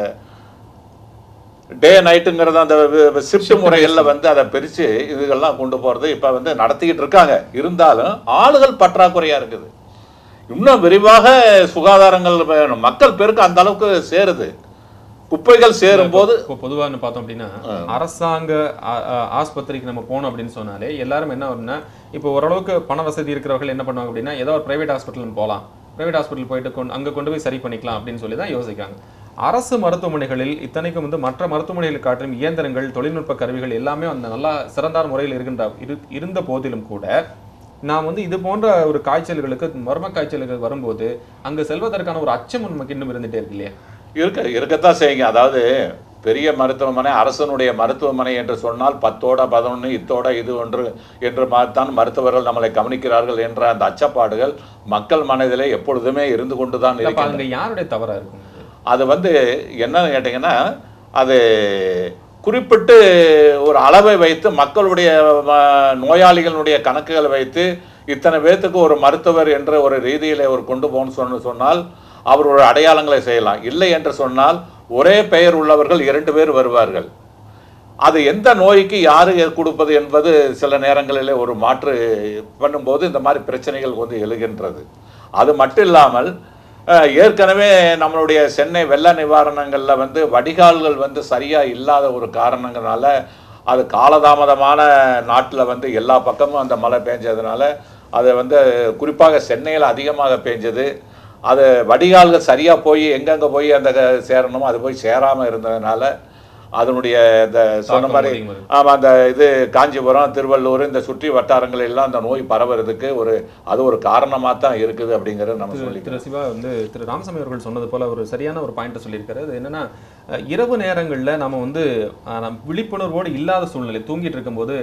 [SPEAKER 2] டே நைட்டுங்கிறது அந்த ஷிஃப்ட் முறைகளில் வந்து அதை பிரித்து இதுகள்லாம் கொண்டு போகிறது இப்போ வந்து நடத்திக்கிட்டு இருக்காங்க இருந்தாலும் ஆளுகள் பற்றாக்குறையாக இருக்குது இன்னும் விரிவாக சுகாதாரங்கள் வேணும் மக்கள் பெருக்கு அந்த அளவுக்கு சேருது குப்பைகள் சேரும்போது
[SPEAKER 1] இப்போ பொதுவாக பார்த்தோம் அப்படின்னா அரசாங்க ஆ- ஆ- ஆஸ்பத்திரிக்கு நம்ம போனோம் அப்படின்னு சொன்னாலே எல்லாரும் என்ன வரும்னா இப்போ ஓரளவுக்கு பண வசதி இருக்கிறவர்கள் என்ன பண்ணுவாங்க அப்படின்னா ஏதோ ஒரு பிரைவேட் ஹாஸ்பிட்டல் போகலாம் பிரைவேட் ஹாஸ்பிட்டல் போயிட்டு கொண்டு அங்கே கொண்டு போய் சரி பண்ணிக்கலாம் அப்படின்னு சொல்லி தான் யோசிக்கிறாங்க அரசு மருத்துவமனைகளில் இத்தனைக்கும் வந்து மற்ற மருத்துவமனைகளை காட்டிலும் இயந்திரங்கள் தொழில்நுட்ப கருவிகள் எல்லாமே அந்த நல்லா சிறந்தார் முறையில் இருக்கின்ற இரு இருந்த போதிலும் கூட நாம் வந்து இது போன்ற ஒரு காய்ச்சல்களுக்கு மர்ம காய்ச்சல்கள் வரும்போது அங்க செல்வதற்கான ஒரு அச்சம் நமக்கு இன்னும் இருந்துட்டே இருக்கு இல்லையா
[SPEAKER 2] இருக்க இருக்கத்தான் செய்யுங்க அதாவது பெரிய மருத்துவமனை அரசனுடைய மருத்துவமனை என்று சொன்னால் பத்தோட பதினொன்று இத்தோட இது ஒன்று என்று தான் மருத்துவர்கள் நம்மளை கவனிக்கிறார்கள் என்ற அந்த அச்சப்பாடுகள் மக்கள் மனதிலே எப்பொழுதுமே இருந்து கொண்டு தான்
[SPEAKER 1] அப்ப
[SPEAKER 2] இருக்கிறது
[SPEAKER 1] அங்க யாருடைய தவறா இருக்கும்
[SPEAKER 2] அது வந்து என்னன்னு கேட்டிங்கன்னா அது குறிப்பிட்டு ஒரு அளவை வைத்து மக்களுடைய ம- நோயாளிகளுடைய கணக்குகளை வைத்து இத்தனை பேர்த்துக்கு ஒரு மருத்துவர் என்ற ஒரு ரீதியில் ஒரு கொண்டு போகணும்னு சொன்ன சொன்னால் அவர் ஒரு அடையாளங்களை செய்யலாம் இல்லை என்று சொன்னால் ஒரே பெயர் உள்ளவர்கள் இரண்டு பேர் வருவார்கள் அது எந்த நோய்க்கு யாரு கொடுப்பது என்பது சில நேரங்களில் ஒரு மாற்று பண்ணும்போது இந்த மாதிரி பிரச்சனைகள் வந்து எழுகின்றது அது மட்டும் இல்லாமல் அஹ், ஏற்கனவே நம்மளுடைய சென்னை வெள்ள நிவாரணங்களில் வந்து வடிகால்கள் வந்து சரியாக இல்லாத ஒரு காரணங்களால அது காலதாமதமான நாட்டில் வந்து எல்லா பக்கமும் அந்த மழை பெஞ்சதுனால அது வந்து குறிப்பாக சென்னையில் அதிகமாக பெஞ்சது அது வடிகால்கள் சரியாக போய் எங்கெங்கே போய் அந்த க- சேரணுமோ அது போய் சேராமல் இருந்ததுனால அதனுடைய இந்த சொன்ன
[SPEAKER 1] தாக்கம்
[SPEAKER 2] மாதிரி
[SPEAKER 1] அதிகமா இருக்கு.
[SPEAKER 2] ஆமாம் அந்த இது காஞ்சிபுரம் திருவள்ளூர் இந்த சுற்றி வட்டாரங்கள் எல்லாம் அந்த நோய் பரவுறதுக்கு ஒரு அது ஒரு காரணமாக தான் இருக்குது அப்படிங்கிறத நம்ம
[SPEAKER 1] திரு-
[SPEAKER 2] சொல்லி
[SPEAKER 1] திரு சிவா வந்து திரு ராமசாமி அவர்கள் சொன்னது போல ஒரு சரியான ஒரு பாயிண்ட் சொல்லியிருக்காரு அது என்னன்னா அஹ், இரவு நேரங்கள்ல நம்ம வந்து அஹ், நம்ம விழிப்புணர்வோடு இல்லாத சூழ்நிலை தூங்கிட்டு இருக்கும்போது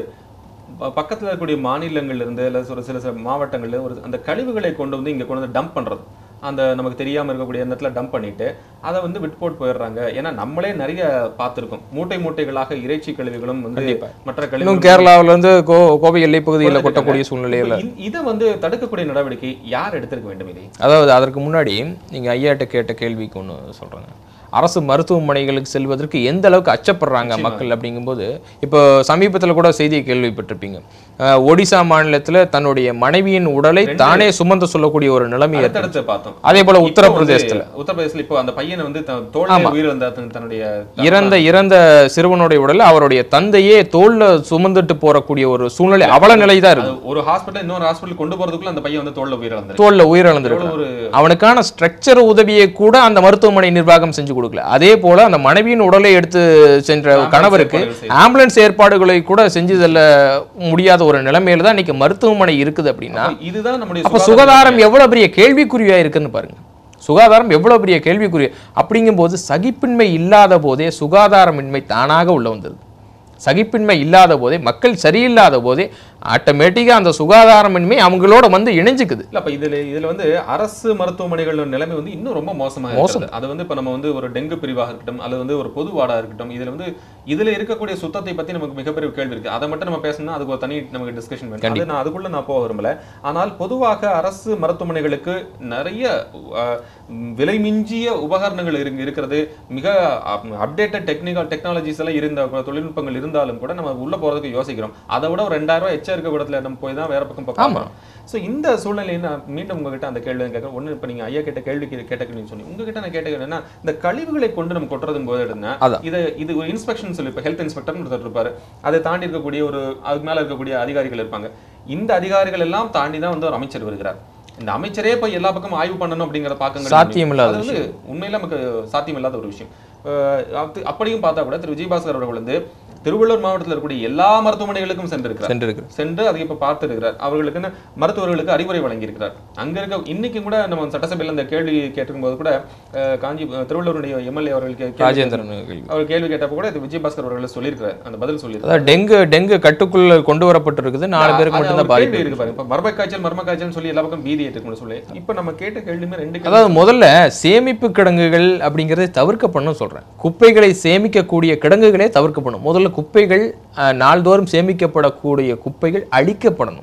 [SPEAKER 1] ப- பக்கத்துல இருக்கக்கூடிய மாநிலங்கள்ல இருந்து இல்ல ஒரு சில சில மாவட்டங்கள்ல ஒரு அந்த கழிவுகளை கொண்டு வந்து இங்க கொண்டு வந்து டம்ப் பண்றது அந்த நமக்கு தெரியாம இருக்கக்கூடிய அந்த இடத்துல டம்ப் பண்ணிட்டு அதை வந்து விட்டு போட்டு போயிடுறாங்க ஏன்னா நம்மளே நிறைய பார்த்திருக்கோம் மூட்டை மூட்டைகளாக இறைச்சி கழிவுகளும் வந்து
[SPEAKER 3] கண்டிப்பா.
[SPEAKER 1] மற்ற
[SPEAKER 3] இன்னும்
[SPEAKER 1] கழிவுகளும்
[SPEAKER 3] கேரளாவுல இருந்து கோ கோவை எல்லை பகுதியில் கொட்டக்கூடிய சூழ்நிலையில்
[SPEAKER 1] இப்ப இ- இதை வந்து தடுக்கக்கூடிய நடவடிக்கை யார் எடுத்திருக்க வேண்டும் இதை
[SPEAKER 3] அதாவது அதற்கு முன்னாடி நீங்கள் ஐயாட்ட கேட்ட கேள்விக்கு ஒன்று சொல்கிறேங்க அரசு மருத்துவமனைகளுக்கு செல்வதற்கு எந்த அளவுக்கு அச்சப்படுறாங்க மக்கள் அப்படிங்கும்போது இப்போ சமீபத்தில் கூட செய்தியை கேள்விப்பட்டிருப்பீங்க அஹ், ஒடிசா மாநிலத்தில் தன்னுடைய மனைவியின் உடலை தானே சுமந்து சொல்லக்கூடிய ஒரு நிலைமை ஏற்பட்டு-
[SPEAKER 1] அடுத்தடுத்து பார்த்தோம்
[SPEAKER 3] அதே போல
[SPEAKER 1] இப்போ
[SPEAKER 3] உத்தரப்பிரதேசத்துல
[SPEAKER 1] வந்து உத்தரப்பிரதேசத்துல இப்போ அந்த பையனை வந்து த- தோல்ல உயிர் வந்த தன்- தன்னுடைய
[SPEAKER 3] இறந்த இறந்த சிறுவனுடைய உடலை அவருடைய தந்தையே தோல்ல சுமந்துட்டு போறக்கூடிய ஒரு சூழ்நிலை அவல நிலை தான் இருக்கு
[SPEAKER 1] அது ஒரு ஹாஸ்பிட்டல் இன்னொரு ஹாஸ்பிட்டல் கொண்டு போறதுக்குள்ள அந்த பையன் வந்து தோல்ல உயிர் இழந்தாரு
[SPEAKER 3] தோல்ல உயிரிழந்திருக்கான்
[SPEAKER 1] ஒரு
[SPEAKER 3] அவனுக்கான ஸ்ட்ரக்சர் உதவியை கூட அந்த மருத்துவமனை நிர்வாகம் செஞ்சு கொடுக்கல அதே போல அந்த மனைவியின் உடலை எடுத்து சென்ற
[SPEAKER 1] Ambulance
[SPEAKER 3] கணவருக்கு
[SPEAKER 1] ஏற்பாடுகள் செய்து.
[SPEAKER 3] ஆம்புலன்ஸ் ஏற்பாடுகளை கூட செஞ்சு செல்ல முடியாத ஒரு நிலைமையில தான் இன்னைக்கு மருத்துவமனை இருக்குது அப்படின்னா
[SPEAKER 1] அப்ப இதுதான் நம்முடைய
[SPEAKER 3] அப்ப சுகாதாரம் எவ்வளவு பெரிய கேள்விக்குறியா இருக்குன்னு பாருங்க சுகாதாரம் எவ்வளவு பெரிய கேள்விக்குறி அப்படிங்கும்போது சகிப்பின்மை இல்லாத போதே சுகாதாரமின்மை தானாக உள்ள வந்துருது சகிப்பின்மை இல்லாத போதே மக்கள் சரியில்லாத போதே ஆட்டோமேட்டிக்கா அந்த சுகாதாரமின்மை அவங்களோட வந்து இணைஞ்சுக்குது
[SPEAKER 1] இல்ல அப்ப இதுல இதுல வந்து அரசு மருத்துவமனைகள் நிலைமை வந்து இன்னும் ரொம்ப மோசமா
[SPEAKER 3] மோசம்.
[SPEAKER 1] இருக்கிறது அது வந்து இப்ப நம்ம வந்து ஒரு டெங்கு பிரிவாக இருக்கட்டும் அல்லது வந்து ஒரு பொது வார்டா இருக்கட்டும் இதுல வந்து இதுல இருக்கக்கூடிய சுத்தத்தை பத்தி நமக்கு மிகப்பெரிய கேள்வி இருக்கு அதை மட்டும் நம்ம பேசணும்னா அதுக்கு ஒரு தனி நமக்கு டிஸ்கஷன் வேணும் அது நான் அதுக்குள்ள நான் போக விரும்பல ஆனால் பொதுவாக அரசு மருத்துவமனைகளுக்கு நிறைய அஹ், ம், விலை மிஞ்சிய உபகரணங்கள் இருக்கு இருக்கிறது மிக அப்டேட்டட் டெக்னிக்கல் டெக்னாலஜிஸ் எல்லாம் இருந்த தொழில்நுட்பங்கள் இருந்தாலும் கூட நம்ம உள்ள போறதுக்கு யோசிக்கிறோம் அதை விட ஒரு ரெண்டாயிரம் ரூபாய் எச்சா இருக்க இடத்துல நம்ம போய் தான் வேற பக்கம்
[SPEAKER 3] ஆமா.
[SPEAKER 1] பார்க்கணும் ஸோ இந்த சூழ்நிலையை நான் மீண்டும் உங்ககிட்ட அந்த கேள்வி கேட்கறேன் ஒண்ணு இப்போ நீங்க ஐயா கேட்ட கேள்வி கேட்டீங்கன்னு சொன்னீங்க உங்ககிட்ட நான் கேட்டது என்னன்னா இந்த கழிவுகளை கொண்டு நம்ம கொட்டுறதும் போது எடுனா
[SPEAKER 3] அதான்.
[SPEAKER 1] இது இது ஒரு இன்ஸ்பெக்ஷன் சொல்லி இப்போ ஹெல்த் இன்ஸ்பெக்டர்னு ஒருத்தர் இருப்பாரு அதை தாண்டி இருக்கக்கூடிய ஒரு அதுக்கு மேல இருக்கக்கூடிய அதிகாரிகள் இருப்பாங்க இந்த அதிகாரிகள் எல்லாம் தாண்டி தான் வந்து ஒரு அமைச்சர் வருகிறார் இந்த அமைச்சரே போய் எல்லா பக்கமும் ஆய்வு பண்ணணும் அப்படிங்கிற பாக்கங்கள்
[SPEAKER 3] சாத்தியமில்லாத
[SPEAKER 1] அது வந்து உண்மையில நமக்கு சாத்தியமில்லாத ஒரு விஷயம் அஹ் அது- அப்படியும் பார்த்தா கூட திரு விஜயபாஸ்கர் அவர்கள் வந்து திருவள்ளூர் மாவட்டத்தில் இருக்கக்கூடிய எல்லா மருத்துவமனைகளுக்கும் சென்றிருக்கிறார்
[SPEAKER 3] சென்றிருக்கு
[SPEAKER 1] சென்று அதை இப்ப பார்த்திருக்கிறார் அவர்களுக்கு மருத்துவர்களுக்கு அறிவுரை வழங்கியிருக்கிறார் அங்க இருக்க இன்னைக்கு கூட நம்ம சட்டசபையில் அந்த கேள்வி கேட்டிருக்கும் போது கூட அஹ், காஞ்சி திருவள்ளூருடைய எம்எல்ஏ அவர்கள் கே- கேள்வி
[SPEAKER 3] ராஜேந்திரன் கேள்வி.
[SPEAKER 1] அவர் கேள்வி கேட்டப்ப கூட இது விஜயபாஸ்கர் அவர்கள் சொல்லியிருக்கிறார் அந்த பதில் சொல்லியிருக்காரு
[SPEAKER 3] அதாவது டெங்கு டெங்கு கட்டுக்குள்ள கொண்டு வரப்பட்டிருக்குது நாலு பேருக்கு
[SPEAKER 1] அது
[SPEAKER 3] மட்டும்தான்
[SPEAKER 1] ஒரு கேள்வி
[SPEAKER 3] பாதிப்பு
[SPEAKER 1] இருக்கு பாருங்க இப்ப மர்ம காய்ச்சல் மர்ம காய்ச்சல் சொல்லி எல்லா பக்கம் பீதி ஏற்றுக்கணும் சொல்லி இப்ப நம்ம கேட்ட கேள்வியுமே ரெண்டு கேள்வி
[SPEAKER 3] அதாவது முதல்ல சேமிப்பு கிடங்குகள் அப்படிங்கிறதை தவிர்க்கப்படணும் சொல்றேன் குப்பைகளை சேமிக்கக்கூடிய கிடங்குகளே தவிர்க்கப்படணும் முதல்ல குப்பைகள் அஹ், நாள்தோறும் சேமிக்கப்படக்கூடிய குப்பைகள் அழிக்கப்படணும்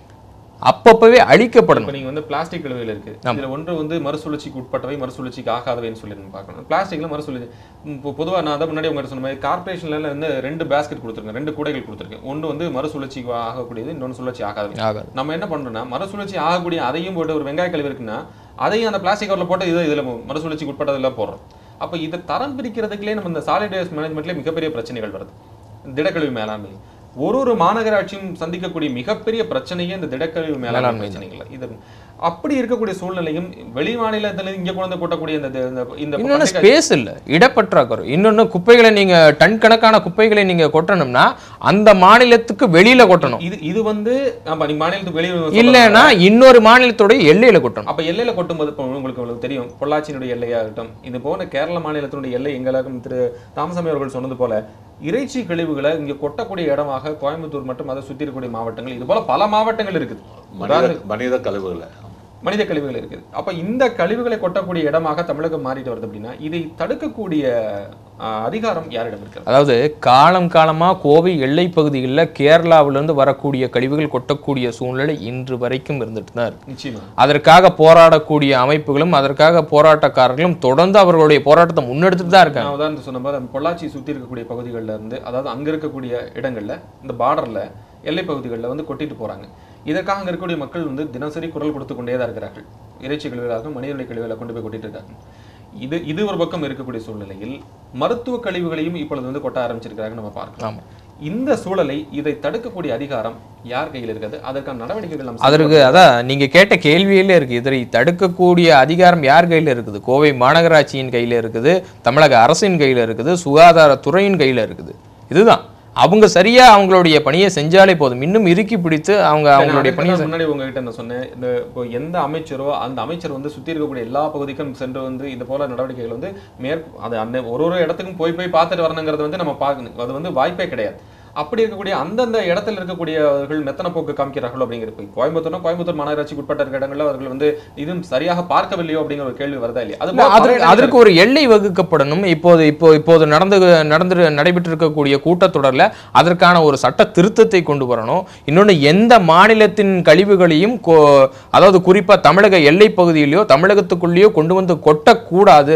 [SPEAKER 3] அப்பப்பவே அழிக்கப்படணும்
[SPEAKER 1] இப்ப நீங்க வந்து பிளாஸ்டிக் கழிவுகள் இருக்கு இதுல ஒன்று வந்து மறுசுழற்சிக்கு உட்பட்டவை மறுசுழற்சிக்கு ஆகாதவைன்னு சொல்லி நம்ம பார்க்கணும் பிளாஸ்டிக்ல மறுசுழற்சி ம், இப்போ பொதுவா நான் அதை முன்னாடி உங்கள்கிட்ட சொன்ன மாதிரி கார்பரேஷன்ல வந்து ரெண்டு பேஸ்கெட் கொடுத்துருக்கேன் ரெண்டு கூடைகள் கொடுத்துருக்கேன் ஒன்று வந்து மறுசுழற்சிக்கு ஆகக்கூடியது இன்னொன்று சுழற்சி ஆகாதவை
[SPEAKER 3] ஆகாது
[SPEAKER 1] நம்ம என்ன பண்றோம்னா மறுசுழற்சி ஆகக்கூடிய அதையும் போட்டு ஒரு வெங்காய கழிவு இருக்குன்னா அதையும் அந்த பிளாஸ்டிக் கவர்ல போட்டு இதை இதுல மறுசுழற்சிக்கு உட்பட்டதில் போடுறோம் அப்ப இதை தரம் பிரிக்கிறதுக்குள்ளே நம்ம இந்த சாலிட் வேஸ்ட் மேனேஜ்மெண்ட்லேயே மிகப்பெரிய பிரச்சனைகள் வருது திடக்கழிவு மேலாண்மை ஒரு ஒரு மாநகராட்சியும் சந்திக்கக்கூடிய மிகப்பெரிய பிரச்சனையே இந்த திடக்கழிவு மேலாண்மை
[SPEAKER 3] மேலாண்மை
[SPEAKER 1] பிரச்சனைகள் இது அப்படி இருக்கக்கூடிய சூழ்நிலையும் வெளி மாநிலத்துல இங்க கொண்டு வந்து கொட்டக்கூடிய இந்த இந்த- இந்த
[SPEAKER 3] இன்னொன்னு
[SPEAKER 1] பண்டிகை-
[SPEAKER 3] ஸ்பேஸ் இல்ல இடப்பற்றாக்குறை இன்னொன்னு குப்பைகளை நீங்க டன் கணக்கான குப்பைகளை நீங்க கொட்டணும்னா அந்த மாநிலத்துக்கு வெளியில கொட்டணும்
[SPEAKER 1] இது இது வந்து ஆமா நீங்க மாநிலத்துக்கு வெளியே
[SPEAKER 3] இல்லைன்னா இன்னொரு மாநிலத்தோட எல்லையில கொட்டணும்
[SPEAKER 1] அப்ப எல்லையில கொட்டும்போது இப்போ உங்களுக்கு உங்களுக்கு தெரியும் பொள்ளாச்சியினுடைய எல்லையாகட்டும் இது போன கேரள மாநிலத்தினுடைய எல்லை எங்களாகும் திரு ராமசாமி அவர்கள் சொன்னது போல இறைச்சி கழிவுகளை இங்க கொட்டக்கூடிய இடமாக கோயம்புத்தூர் மற்றும் அதை சுத்தி இருக்கக்கூடிய மாவட்டங்கள் இது போல பல மாவட்டங்கள் இருக்குது
[SPEAKER 2] மனித மனித கழிவுகளை
[SPEAKER 1] மனித கழிவுகள் இருக்குது அப்ப இந்த கழிவுகளை கொட்டக்கூடிய இடமாக தமிழகம் மாறிட்டு வருது அப்படின்னா இதை தடுக்கக்கூடிய ஆஹ், அதிகாரம் யாரிடம் இருக்கிறது
[SPEAKER 3] அதாவது காலம் காலமா கோவை எல்லை பகுதிகளில் கேரளாவிலிருந்து வரக்கூடிய கழிவுகள் கொட்டக்கூடிய சூழ்நிலை இன்று வரைக்கும் இருந்துட்டு தான் இருக்கு
[SPEAKER 1] நிச்சயமா
[SPEAKER 3] அதற்காக போராடக்கூடிய அமைப்புகளும் அதற்காக போராட்டக்காரர்களும் தொடர்ந்து அவர்களுடைய போராட்டத்தை முன்னெடுத்துட்டு தான் இருக்காங்க
[SPEAKER 1] நான் உதாரணத்துக்கு சொன்ன மாதிரி அந்த பொள்ளாச்சி சுத்தி இருக்கக்கூடிய பகுதிகளில் இருந்து அதாவது அங்க இருக்கக்கூடிய இடங்கள்ல இந்த பார்டர்ல எல்லை பகுதிகளில் வந்து கொட்டிட்டு போறாங்க இதற்காக அங்க இருக்கக்கூடிய மக்கள் வந்து தினசரி குரல் கொடுத்து கொண்டே தான் இருக்கிறார்கள் இறைச்சி கழிவுகளாக மனிதனுடைய கழிவுகளை கொண்டு போய் கொட்டிட்டு இருக்காங்க இது இது ஒரு பக்கம் இருக்கக்கூடிய சூழ்நிலையில் மருத்துவ கழிவுகளையும் இப்பொழுது வந்து கொட்ட ஆரம்பிச்சிருக்கிறாங்க நம்ம பார்க்கலாம்
[SPEAKER 3] ஆமா
[SPEAKER 1] இந்த சூழலை இதை தடுக்கக்கூடிய அதிகாரம் யார் கையில் இருக்குது அதற்கான நடவடிக்கைகள் நம்ம
[SPEAKER 3] அதற்கு அதான் நீங்க கேட்ட கேள்வியிலே இருக்கு இதை தடுக்கக்கூடிய அதிகாரம் யார் கையில இருக்குது கோவை மாநகராட்சியின் கையில இருக்குது தமிழக அரசின் கையில இருக்குது சுகாதாரத்துறையின் கையில இருக்குது இதுதான் அவங்க சரியா அவங்களுடைய பணியை செஞ்சாலே போதும் இன்னும் இறுக்கி பிடித்து அவங்க அவங்களுடைய
[SPEAKER 1] நான்
[SPEAKER 3] பணியை
[SPEAKER 1] அதுக்கு முன்னாடி உங்ககிட்ட நான் சொன்னேன் இந்த இப்போ எந்த அமைச்சரோ அந்த அமைச்சர் வந்து சுத்தி இருக்கக்கூடிய எல்லா பகுதிக்கும் சென்று வந்து இது போல நடவடிக்கைகள் வந்து மேற் அது அந்த ஒரு ஒரு இடத்துக்கும் போய் போய் பார்த்துட்டு வரணுங்கிறது வந்து நம்ம பார்க்கணும் அது வந்து வாய்ப்பே கிடையாது அப்படி இருக்கக்கூடிய அந்தந்த இடத்துல இருக்கக்கூடியவர்கள் மெத்தன போக்கு காமிக்கிறார்களோ அப்படிங்கிறது இப்போ கோயம்புத்தூர்னா கோயம்புத்தூர் மாநகராட்சிக்கு உட்பட்ட இருக்க இடங்கள்ல அவர்கள் வந்து இதுவும் சரியாக பார்க்கவில்லையோ அப்படிங்கிற ஒரு கேள்வி வருதா இல்லையா அது
[SPEAKER 3] இல்ல,
[SPEAKER 1] போல பல
[SPEAKER 3] அதற்கு
[SPEAKER 1] இடங்கள்ல
[SPEAKER 3] அதற்கு ஒரு எல்லை வகுக்கப்படணும் இப்போது இப்போ இப்போது நடந்து நடந்து நடைபெற்று இருக்கக்கூடிய கூட்டத்தொடர்ல அதற்கான ஒரு சட்ட திருத்தத்தை கொண்டு வரணும் இன்னொன்று எந்த மாநிலத்தின் கழிவுகளையும் கொ- அதாவது குறிப்பா தமிழக எல்லை பகுதியிலையோ தமிழகத்துக்குள்ளேயோ கொண்டு வந்து கொட்டக்கூடாது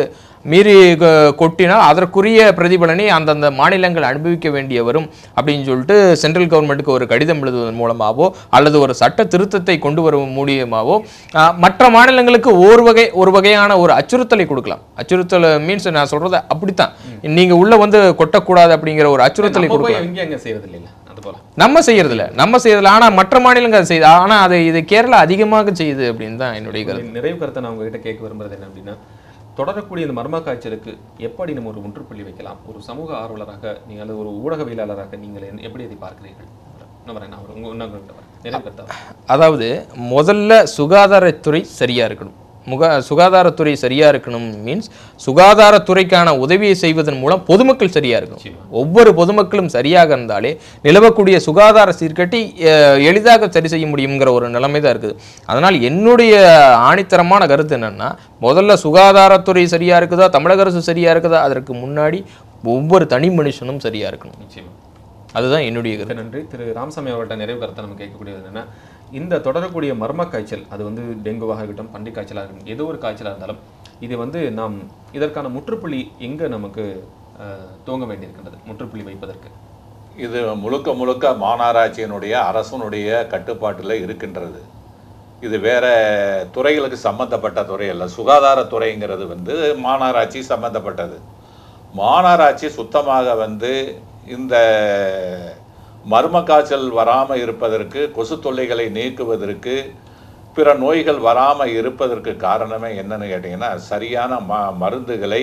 [SPEAKER 3] மீறி கொ- கொட்டினால் அதற்குரிய பிரதிபலனை அந்தந்த மாநிலங்கள் அனுபவிக்க வேண்டிய வரும் அப்படின்னு சொல்லிட்டு சென்ட்ரல் கவர்மெண்ட்டுக்கு ஒரு கடிதம் எழுதுவதன் மூலமாகவோ அல்லது ஒரு சட்ட திருத்தத்தை கொண்டு வரும் மூலியமாவோ ஆஹ், மற்ற மாநிலங்களுக்கு ஒரு வகை ஒரு வகையான ஒரு அச்சுறுத்தலை கொடுக்கலாம் அச்சுறுத்தல் மீன்ஸ் நான் சொல்றது அப்படித்தான் நீங்க உள்ள வந்து கொட்டக்கூடாது அப்படிங்கிற ஒரு அச்சுறுத்தலை
[SPEAKER 1] நம்ம
[SPEAKER 3] கொடுக்கலாம்
[SPEAKER 1] போய் இங்கே அங்கே செய்யறது இல்லைல்ல அது போல
[SPEAKER 3] நம்ம செய்யறதில்ல நம்ம செய்யறதில்ல ஆனா மற்ற மாநிலங்கள் அதை செய்யுது ஆனா அது இது கேரளா அதிகமாக செய்யுது அப்படின்னு தான் என்னுடைய கருத்து
[SPEAKER 1] ஒரு நிறைவு கருத்தை நான் உங்ககிட்ட கேட்க விரும்புறது என்ன அப்படின்னா தொடரக்கூடிய இந்த மர்ம காய்ச்சலுக்கு எப்படி நம்ம ஒரு முற்றுப்புள்ளி வைக்கலாம் ஒரு சமூக ஆர்வலராக நீங்கள் அல்லது ஒரு ஊடகவியலாளராக நீங்கள் என்ன- எப்படி அதை பார்க்கிறீர்கள் நான் வரேன் நான் வரேன். உங்க இன்னும் உங்கள்கிட்ட வரேன். நிறைவு கருத்தா
[SPEAKER 3] அதாவது முதல்ல சுகாதாரத்துறை சரியா இருக்கணும் முக சுகாதாரத்துறை சரியா இருக்கணும் மீன்ஸ் சுகாதாரத்துறைக்கான உதவியை செய்வதன் மூலம் பொதுமக்கள் சரியா இருக்கணும் ஒவ்வொரு பொதுமக்களும் சரியாக இருந்தாலே நிலவக்கூடிய சுகாதார சீர்கட்டி அஹ், எளிதாக சரி செய்ய முடியுங்கிற ஒரு நிலைமை தான் இருக்குது அதனால் என்னுடைய ஆணித்தரமான கருத்து என்னன்னா முதல்ல சுகாதாரத்துறை சரியா இருக்குதா தமிழக அரசு சரியா இருக்குதா அதற்கு முன்னாடி ஒவ்வொரு தனி மனுஷனும் சரியா இருக்கணும்
[SPEAKER 1] நிச்சயமா
[SPEAKER 3] அதுதான் என்னுடைய கருத்து
[SPEAKER 1] மிக நன்றி திரு ராமசாமி அவர்கள்ட்ட நிறைவு கருத்தை நம்ம கேட்கக்கூடியது என்னன்னா இந்த தொடரக்கூடிய மர்ம காய்ச்சல் அது வந்து டெங்குவாக இருக்கட்டும் பன்றி காய்ச்சலாக இருக்கட்டும் ஏதோ ஒரு காய்ச்சலாக இருந்தாலும் இது வந்து நாம் இதற்கான முற்றுப்புள்ளி எங்கே நமக்கு அஹ், துவங்க வேண்டியிருக்கின்றது முற்றுப்புள்ளி வைப்பதற்கு
[SPEAKER 2] இது முழுக்க முழுக்க மாநகராட்சியினுடைய அரசனுடைய கட்டுப்பாட்டில் இருக்கின்றது இது வேற துறைகளுக்கு சம்பந்தப்பட்ட துறை அல்ல சுகாதாரத்துறைங்கிறது வந்து மாநகராட்சி சம்பந்தப்பட்டது மாநகராட்சி சுத்தமாக வந்து இந்த மர்ம காய்ச்சல் வராமல் இருப்பதற்கு கொசு தொல்லைகளை நீக்குவதற்கு பிற நோய்கள் வராமல் இருப்பதற்கு காரணமே என்னன்னு கேட்டிங்கன்னா சரியான ம மருந்துகளை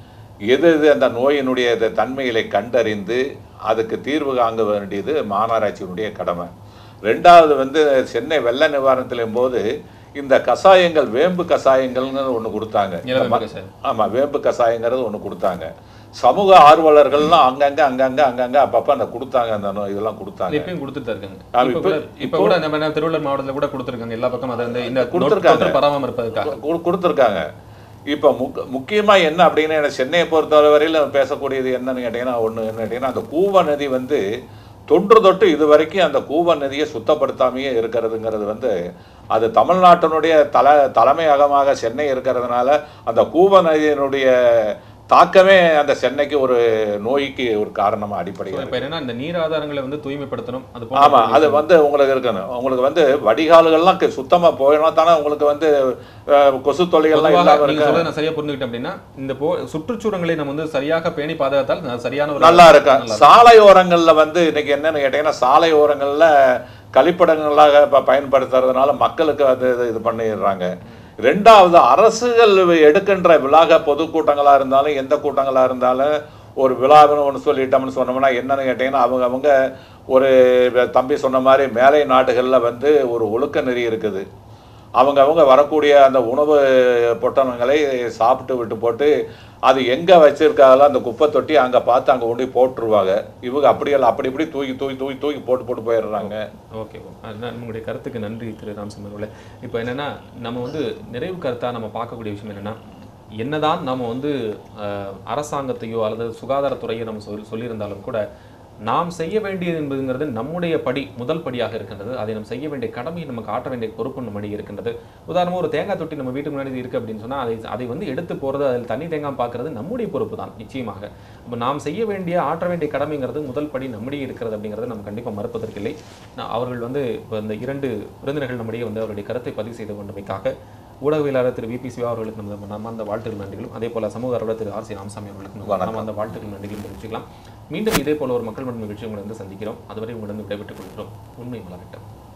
[SPEAKER 2] எது எது அந்த நோயினுடைய இந்த தன்மைகளை கண்டறிந்து அதுக்கு தீர்வு காங்க வேண்டியது மாநகராட்சியினுடைய கடமை ரெண்டாவது வந்து சென்னை வெள்ள நிவாரணத்திலும் போது இந்த கசாயங்கள் வேம்பு கசாயங்கள்னு ஒன்று கொடுத்தாங்க
[SPEAKER 1] இளவேம்பு கஷாயம்.
[SPEAKER 2] ஆமாம் வேம்பு கசாயங்கிறது ஒன்று கொடுத்தாங்க சமூக ஆர்வலர்கள்லாம் அங்கங்கே அங்கங்கே அங்கங்கே அப்பப்போ அந்த கொடுத்தாங்க அந்த நோ- இதெல்லாம் கொடுத்தாங்க
[SPEAKER 1] இப்பயும் கொடுத்துட்டு தான் இருக்காங்க
[SPEAKER 2] ஆமா,
[SPEAKER 1] இப்ப
[SPEAKER 2] இப்ப-
[SPEAKER 1] கூட இப்ப கூட நம்ம என்ன திருவள்ளூர் மாவட்டத்துல கூட கொடுத்துருக்காங்க எல்லா பக்கம் அதை வந்து இந்த
[SPEAKER 2] கொடுத்திருக்காங்க.
[SPEAKER 1] தொற்று பரவாம இருப்பதற்காக
[SPEAKER 2] கொடு- கொடுத்திருக்காங்க இப்போ முக் முக்கியமாக என்ன அப்படின்னா எனக்கு சென்னையை பொறுத்தவரையில் பேசக்கூடியது என்னன்னு கேட்டிங்கன்னா ஒன்று என்ன கேட்டிங்கன்னா அந்த கூவ நதி வந்து தொன்று தொட்டு இது வரைக்கும் அந்த கூவ நதியை சுத்தப்படுத்தாமையே இருக்கிறதுங்கிறது வந்து அது தமிழ்நாட்டினுடைய தல தலைமையகமாக சென்னை இருக்கிறதுனால அந்த கூவ நதியினுடைய தாக்கமே அந்த சென்னைக்கு ஒரு நோய்க்கு ஒரு காரணமாக அடிப்படையாக
[SPEAKER 1] இப்ப என்னன்னா இந்த நீர் ஆதாரங்களை வந்து தூய்மைப்படுத்தணும் அது
[SPEAKER 2] ஆமா
[SPEAKER 1] போன்ற
[SPEAKER 2] அது வந்து உங்களுக்கு இருக்கணும் உங்களுக்கு வந்து வடிகால்கள்லாம் க- சுத்தமா போயினா தானே உங்களுக்கு வந்து அஹ், கொசு தொல்லைகள்லாம்
[SPEAKER 1] பொதுவாக
[SPEAKER 2] இல்லாம
[SPEAKER 1] நீங்க
[SPEAKER 2] இருக்கு
[SPEAKER 1] சொல்றதை நான் சரியா புரிஞ்சுக்கிட்டேன் அப்படின்னா இந்த போ சுற்றுச்சூழல்களை நம்ம வந்து சரியாக பேணி பாதுகாத்தால் ந- சரியான ஒரு
[SPEAKER 2] நல்லா இருக்கும்
[SPEAKER 1] நல்லா
[SPEAKER 2] சாலையோரங்கள்ல வந்து இன்னைக்கு என்னன்னு கேட்டீங்கன்னா சாலையோரங்கள்ல கழிப்பிடங்களாக இப்ப பயன்படுத்துறதுனால மக்களுக்கு அது இது- இது பண்ணிடுறாங்க ரெண்டாவது அரசுகள் எடுக்கின்ற விழாக பொதுக்கூட்டங்களா இருந்தாலும் எந்த கூட்டங்களா இருந்தாலும் ஒரு விழாவுன்னு ஒன்று சொல்லிட்டோம்னு சொன்னோம்னா என்னன்னு கேட்டிங்கன்னா அவங்க அவங்க ஒரு தம்பி சொன்ன மாதிரி மேலை நாடுகளில் வந்து ஒரு ஒழுக்க நெறி இருக்குது அவங்க அவங்க வரக்கூடிய அந்த உணவு பொட்டணங்களை சாப்பிட்டு விட்டு போட்டு அது எங்கே வச்சிருக்காங்களோ அந்த குப்பை தொட்டி அங்கே பார்த்து அங்கே கொண்டு போய் போட்டுருவாங்க இவங்க அப்படியெல்லாம் அப்படி இப்படி தூக்கி தூக்கி தூக்கி தூக்கி போட்டு போட்டு போயிடுறாங்க
[SPEAKER 1] ஓகே உங்களுடைய கருத்துக்கு நன்றி திரு ராமசிம்மன் அவர்களே இப்போ என்னன்னா நம்ம வந்து நிறைவு கருத்தா நம்ம பார்க்கக்கூடிய விஷயம் என்னன்னா என்னதான் நம்ம வந்து அஹ், அரசாங்கத்தையோ அல்லது சுகாதாரத்துறையோ நம்ம சொல் சொல்லியிருந்தாலும் கூட நாம் செய்ய வேண்டியது என்பதுங்கிறது நம்முடைய படி முதல் படியாக இருக்கின்றது அதை நம்ம செய்ய வேண்டிய கடமையை நமக்கு ஆற்ற வேண்டிய பொறுப்பு நம்முடைய இருக்கின்றது உதாரணமாக ஒரு தேங்காய் தொட்டி நம்ம வீட்டுக்கு முன்னாடி இருக்கு அப்படின்னு சொன்னா அதை அதை வந்து எடுத்து போறது அதில் தண்ணி தேங்காய் பார்க்கறது நம்முடைய பொறுப்பு தான் நிச்சயமாக அப்போ நாம் செய்ய வேண்டிய ஆற்ற வேண்டிய கடமைங்கிறது முதல் படி நம்முடைய இருக்கிறது அப்படிங்கிறத நம்ம கண்டிப்பாக மறுப்பதற்கில்லை நான் அவர்கள் வந்து இப்போ இந்த இரண்டு விருந்தினர்கள் நம்முடைய வந்து அவருடைய கருத்தை பதிவு செய்து கொண்டமைக்காக ஊடகவியலாளர் திரு விபி சிவா அவர்களுக்கு நம்ம நம்ம அந்த வாழ்த்துக்கள் நன்றிகளும் அதே போல சமூக ஆர்வலர் திரு ஆர் சி ராமசாமி அவர்களுக்கு நம்ம நம்ம அந்த வாழ்த்துக்கள் நன்றிகளும் தெரிவிச்சுக்கலாம் மீண்டும் இதே போல ஒரு மக்கள் மன்ற நிகழ்ச்சி உங்களை வந்து சந்திக்கிறோம் அதுவரை உங்களிடம் விடைபெற்றுக் கொள்கிறோம் உண்மை மலரட்டும்